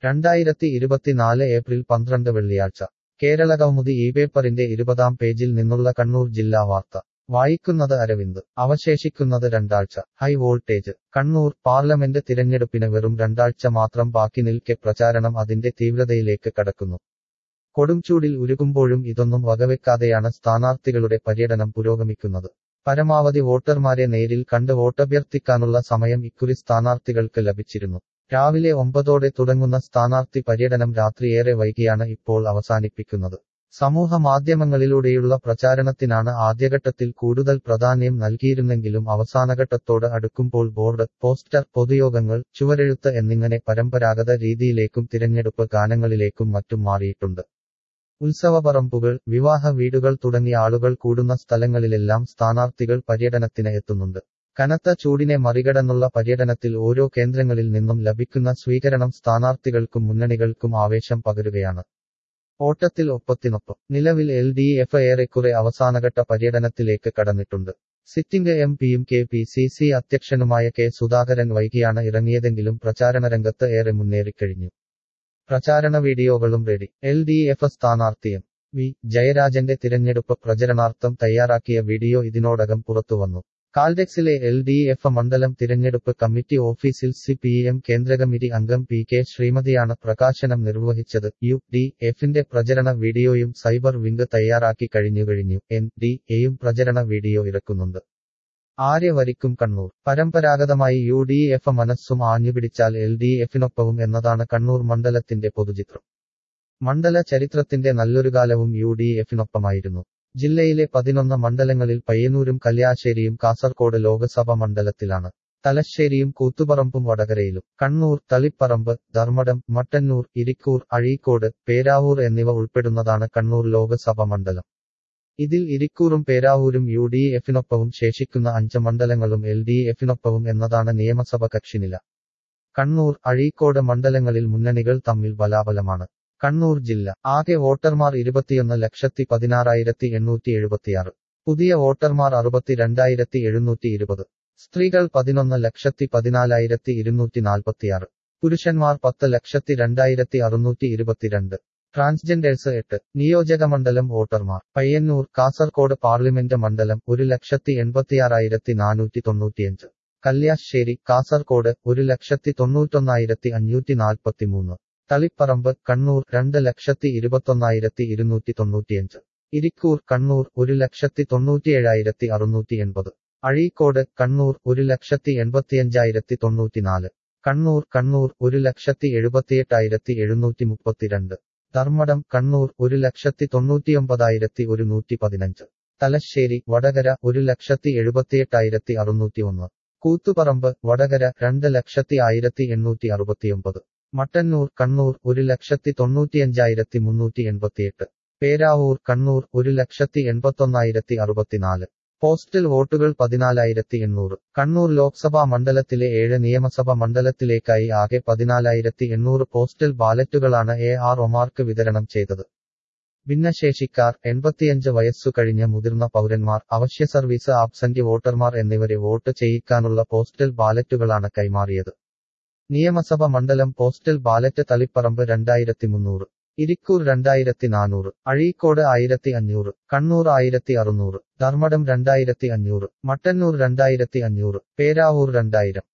രണ്ടായിരത്തി ഇരുപത്തിനാല് ഏപ്രിൽ പന്ത്രണ്ട് വെള്ളിയാഴ്ച കേരളകൗമുദി ഈ പേപ്പറിന്റെ ഇരുപതാം പേജിൽ നിന്നുള്ള കണ്ണൂർ ജില്ലാ വാർത്ത വായിക്കുന്നത് അരവിന്ദ് അവശേഷിക്കുന്നത് രണ്ടാഴ്ച ഹൈ വോൾട്ടേജ് കണ്ണൂർ പാർലമെന്റ് തിരഞ്ഞെടുപ്പിന് വെറും രണ്ടാഴ്ച മാത്രം ബാക്കി നിൽക്കെ പ്രചാരണം അതിന്റെ തീവ്രതയിലേക്ക് കടക്കുന്നു കൊടുംചൂടിൽ ഉരുകുമ്പോഴും ഇതൊന്നും വകവെക്കാതെയാണ് സ്ഥാനാർത്ഥികളുടെ പര്യടനം പുരോഗമിക്കുന്നത് പരമാവധി വോട്ടർമാരെ നേരിൽ കണ്ട് വോട്ടഭ്യർത്ഥിക്കാനുള്ള സമയം ഇക്കുറി സ്ഥാനാർത്ഥികൾക്ക് ലഭിച്ചിരുന്നു രാവിലെ ഒമ്പതോടെ തുടങ്ങുന്ന സ്ഥാനാർത്ഥി പര്യടനം രാത്രിയേറെ വൈകിയാണ് ഇപ്പോൾ അവസാനിപ്പിക്കുന്നത് സമൂഹ മാധ്യമങ്ങളിലൂടെയുള്ള പ്രചാരണത്തിനാണ് ആദ്യഘട്ടത്തിൽ കൂടുതൽ പ്രാധാന്യം നൽകിയിരുന്നെങ്കിലും അവസാനഘട്ടത്തോട് അടുക്കുമ്പോൾ ബോർഡ് പോസ്റ്റർ പൊതുയോഗങ്ങൾ ചുവരെഴുത്ത് എന്നിങ്ങനെ പരമ്പരാഗത രീതിയിലേക്കും തിരഞ്ഞെടുപ്പ് ഗാനങ്ങളിലേക്കും മറ്റും മാറിയിട്ടുണ്ട് ഉത്സവപറമ്പുകൾ വിവാഹ വീടുകൾ തുടങ്ങിയ ആളുകൾ കൂടുന്ന സ്ഥലങ്ങളിലെല്ലാം സ്ഥാനാർത്ഥികൾ പര്യടനത്തിന് എത്തുന്നുണ്ട് കനത്ത ചൂടിനെ മറികടന്നുള്ള പര്യടനത്തിൽ ഓരോ കേന്ദ്രങ്ങളിൽ നിന്നും ലഭിക്കുന്ന സ്വീകരണം സ്ഥാനാർത്ഥികൾക്കും മുന്നണികൾക്കും ആവേശം പകരുകയാണ് ഓട്ടത്തിൽ ഒപ്പത്തിനൊപ്പം നിലവിൽ എൽ ഡി എഫ് ഏറെക്കുറെ അവസാനഘട്ട പര്യടനത്തിലേക്ക് കടന്നിട്ടുണ്ട് സിറ്റിംഗ് എം പിയും കെ പി സി സി അധ്യക്ഷനുമായ കെ സുധാകരൻ വൈകിയാണ് ഇറങ്ങിയതെങ്കിലും പ്രചാരണ രംഗത്ത് ഏറെ മുന്നേറിക്കഴിഞ്ഞു പ്രചാരണ വീഡിയോകളും റെഡി എൽ ഡി എഫ് സ്ഥാനാർത്ഥി എം വി ജയരാജന്റെ തിരഞ്ഞെടുപ്പ് പ്രചരണാർത്ഥം തയ്യാറാക്കിയ വീഡിയോ ഇതിനോടകം പുറത്തുവന്നു കാൽഡെക്സിലെ എൽ ഡി എഫ് മണ്ഡലം തിരഞ്ഞെടുപ്പ് കമ്മിറ്റി ഓഫീസിൽ സി പി എം കേന്ദ്ര കമ്മിറ്റി അംഗം പി കെ ശ്രീമതിയാണ് പ്രകാശനം നിർവഹിച്ചത് യു ഡി എഫിന്റെ പ്രചരണ വീഡിയോയും സൈബർ വിംഗ് തയ്യാറാക്കി കഴിഞ്ഞു കഴിഞ്ഞു എൻ ഡി എയും പ്രചരണ വീഡിയോ ഇറക്കുന്നുണ്ട് ആര്യ വരിക്കും കണ്ണൂർ പരമ്പരാഗതമായി യു ഡി എഫ് മനസ്സും ആഞ്ഞുപിടിച്ചാൽ എൽ ഡി എഫിനൊപ്പവും എന്നതാണ് കണ്ണൂർ മണ്ഡലത്തിന്റെ പൊതുചിത്രം മണ്ഡല ചരിത്രത്തിന്റെ നല്ലൊരു കാലവും യു ഡി എഫിനൊപ്പമായിരുന്നു ജില്ലയിലെ പതിനൊന്ന് മണ്ഡലങ്ങളിൽ പയ്യന്നൂരും കല്യാശ്ശേരിയും കാസർകോട് ലോകസഭ മണ്ഡലത്തിലാണ് തലശ്ശേരിയും കൂത്തുപറമ്പും വടകരയിലും കണ്ണൂർ തളിപ്പറമ്പ് ധർമ്മടം മട്ടന്നൂർ ഇരിക്കൂർ അഴീക്കോട് പേരാവൂർ എന്നിവ ഉൾപ്പെടുന്നതാണ് കണ്ണൂർ ലോകസഭ മണ്ഡലം ഇതിൽ ഇരിക്കൂറും പേരാവൂരും യു ഡി എഫിനൊപ്പവും ശേഷിക്കുന്ന അഞ്ച് മണ്ഡലങ്ങളും എൽ ഡി എഫിനൊപ്പവും എന്നതാണ് നിയമസഭ കക്ഷിനില കണ്ണൂർ അഴീക്കോട് മണ്ഡലങ്ങളിൽ മുന്നണികൾ തമ്മിൽ ബലാബലമാണ് കണ്ണൂർ ജില്ല ആകെ വോട്ടർമാർ ഇരുപത്തിയൊന്ന് ലക്ഷത്തി പതിനാറായിരത്തി എണ്ണൂറ്റി എഴുപത്തിയാറ് പുതിയ വോട്ടർമാർ അറുപത്തിരണ്ടായിരത്തി എഴുന്നൂറ്റി ഇരുപത് സ്ത്രീകൾ പതിനൊന്ന് ലക്ഷത്തി പതിനാലായിരത്തി ഇരുന്നൂറ്റി നാൽപ്പത്തിയാറ് പുരുഷന്മാർ പത്ത് ലക്ഷത്തി രണ്ടായിരത്തി അറുന്നൂറ്റി ഇരുപത്തിരണ്ട് ട്രാൻസ്ജെൻഡേഴ്സ് എട്ട് നിയോജകമണ്ഡലം വോട്ടർമാർ പയ്യന്നൂർ കാസർകോട് പാർലമെന്റ് മണ്ഡലം ഒരു ലക്ഷത്തി എൺപത്തിയാറായിരത്തി നാനൂറ്റി തൊണ്ണൂറ്റിയഞ്ച് കല്യാശ്ശേരി കാസർകോട് ഒരു ലക്ഷത്തി തൊണ്ണൂറ്റൊന്നായിരത്തി അഞ്ഞൂറ്റി നാൽപ്പത്തിമൂന്ന് തളിപ്പറമ്പ് കണ്ണൂർ രണ്ട് ലക്ഷത്തി ഇരുപത്തൊന്നായിരത്തി ഇരുന്നൂറ്റി തൊണ്ണൂറ്റിയഞ്ച് ഇരിക്കൂർ കണ്ണൂർ ഒരു ലക്ഷത്തി തൊണ്ണൂറ്റിയേഴായിരത്തി അറുന്നൂറ്റി എൺപത് അഴീക്കോട് കണ്ണൂർ ഒരു ലക്ഷത്തി എൺപത്തിയഞ്ചായിരത്തി തൊണ്ണൂറ്റിനാല് കണ്ണൂർ കണ്ണൂർ ഒരു ലക്ഷത്തി എഴുപത്തിയെട്ടായിരത്തി എഴുന്നൂറ്റി മുപ്പത്തിരണ്ട് ധർമ്മടം കണ്ണൂർ ഒരു ലക്ഷത്തി തൊണ്ണൂറ്റിയൊമ്പതായിരത്തി ഒരുന്നൂറ്റി പതിനഞ്ച് തലശ്ശേരി വടകര ഒരു ലക്ഷത്തി എഴുപത്തിയെട്ടായിരത്തി അറുന്നൂറ്റി ഒന്ന് കൂത്തുപറമ്പ് വടകര രണ്ട് ലക്ഷത്തി ആയിരത്തി എണ്ണൂറ്റി അറുപത്തിയൊമ്പത് മട്ടന്നൂർ കണ്ണൂർ ഒരു ലക്ഷത്തി തൊണ്ണൂറ്റിയഞ്ചായിരത്തി മുന്നൂറ്റി എൺപത്തിയെട്ട് പേരാവൂർ കണ്ണൂർ ഒരു ലക്ഷത്തി എൺപത്തൊന്നായിരത്തി അറുപത്തിനാല് പോസ്റ്റൽ വോട്ടുകൾ പതിനാലായിരത്തി എണ്ണൂറ് കണ്ണൂർ ലോക്സഭാ മണ്ഡലത്തിലെ ഏഴ് നിയമസഭ മണ്ഡലത്തിലേക്കായി ആകെ പതിനാലായിരത്തി എണ്ണൂറ് പോസ്റ്റൽ ബാലറ്റുകളാണ് എ ആർ ഒമാർക്ക് വിതരണം ചെയ്തത് ഭിന്നശേഷിക്കാർ എൺപത്തിയഞ്ച് വയസ്സു കഴിഞ്ഞ മുതിർന്ന പൗരന്മാർ അവശ്യ സർവീസ് ആബ്സന്റ് വോട്ടർമാർ എന്നിവരെ വോട്ട് ചെയ്യിക്കാനുള്ള പോസ്റ്റൽ ബാലറ്റുകളാണ് കൈമാറിയത് നിയമസഭ മണ്ഡലം പോസ്റ്റൽ ബാലറ്റ് തളിപ്പറമ്പ് രണ്ടായിരത്തി മുന്നൂറ് ഇരിക്കൂർ രണ്ടായിരത്തി നാനൂറ് അഴീക്കോട് ആയിരത്തി അഞ്ഞൂറ് കണ്ണൂർ ആയിരത്തി അറുന്നൂറ് ധർമ്മടം രണ്ടായിരത്തി അഞ്ഞൂറ് മട്ടന്നൂർ രണ്ടായിരത്തി അഞ്ഞൂറ് പേരാവൂർ രണ്ടായിരം